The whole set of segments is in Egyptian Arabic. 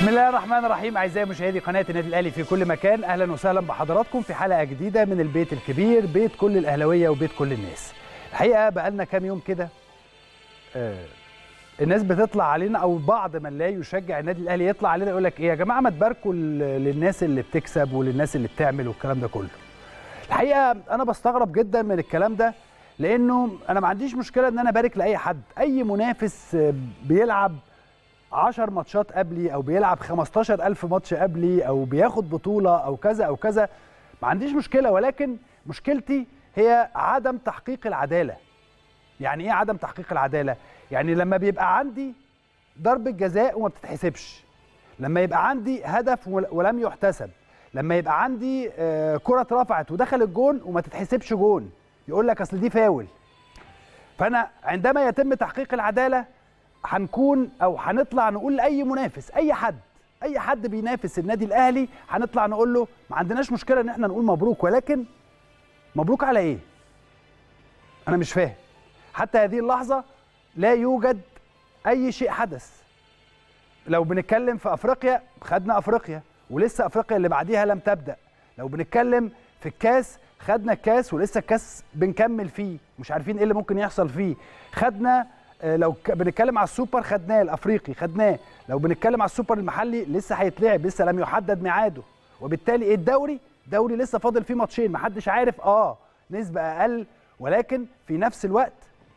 بسم الله الرحمن الرحيم اعزائي مشاهدي قناه النادي الاهلي في كل مكان اهلا وسهلا بحضراتكم في حلقه جديده من البيت الكبير بيت كل الاهلاويه وبيت كل الناس الحقيقه بقى لنا كام يوم كده آه الناس بتطلع علينا او بعض من لا يشجع النادي الاهلي يطلع علينا يقول لك ايه يا جماعه ما تباركوا للناس اللي بتكسب وللناس اللي بتعمل والكلام ده كله الحقيقه انا بستغرب جدا من الكلام ده لانه انا ما عنديش مشكله ان انا ابارك لاي حد اي منافس بيلعب 10 ماتشات قبلي او بيلعب 15000 ماتش قبلي او بياخد بطوله او كذا او كذا ما عنديش مشكله ولكن مشكلتي هي عدم تحقيق العداله يعني ايه عدم تحقيق العداله يعني لما بيبقى عندي ضربه جزاء وما بتتحسبش لما يبقى عندي هدف ولم يحتسب لما يبقى عندي كره اترفعت ودخل الجون وما تتحسبش جون يقول لك اصل دي فاول فانا عندما يتم تحقيق العداله هنكون او هنطلع نقول لاي منافس اي حد اي حد بينافس النادي الاهلي هنطلع نقول له ما عندناش مشكله ان احنا نقول مبروك ولكن مبروك على ايه انا مش فاهم حتى هذه اللحظه لا يوجد اي شيء حدث لو بنتكلم في افريقيا خدنا افريقيا ولسه افريقيا اللي بعديها لم تبدا لو بنتكلم في الكاس خدنا الكاس ولسه الكاس بنكمل فيه مش عارفين ايه اللي ممكن يحصل فيه خدنا لو بنتكلم على السوبر خدناه الافريقي خدناه لو بنتكلم على السوبر المحلي لسه هيتلعب لسه لم يحدد ميعاده وبالتالي ايه الدوري دوري لسه فاضل فيه ماتشين محدش عارف اه نسبه اقل ولكن في نفس الوقت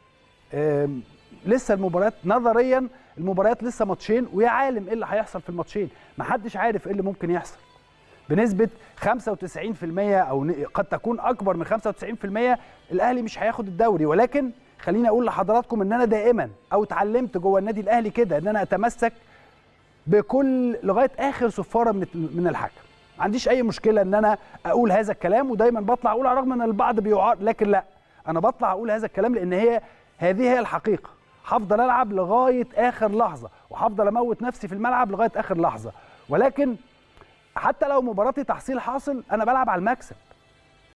لسه المباريات نظريا المباريات لسه ماتشين ويا عالم ايه اللي هيحصل في الماتشين محدش عارف ايه اللي ممكن يحصل بنسبه 95% او قد تكون اكبر من 95% الاهلي مش هياخد الدوري ولكن خليني اقول لحضراتكم ان انا دائما او اتعلمت جوه النادي الاهلي كده ان انا اتمسك بكل لغايه اخر صفاره من من الحكم ما عنديش اي مشكله ان انا اقول هذا الكلام ودايما بطلع اقول على الرغم ان البعض بيعار لكن لا انا بطلع اقول هذا الكلام لان هي هذه هي الحقيقه هفضل العب لغايه اخر لحظه وهفضل اموت نفسي في الملعب لغايه اخر لحظه ولكن حتى لو مباراتي تحصيل حاصل انا بلعب على المكسب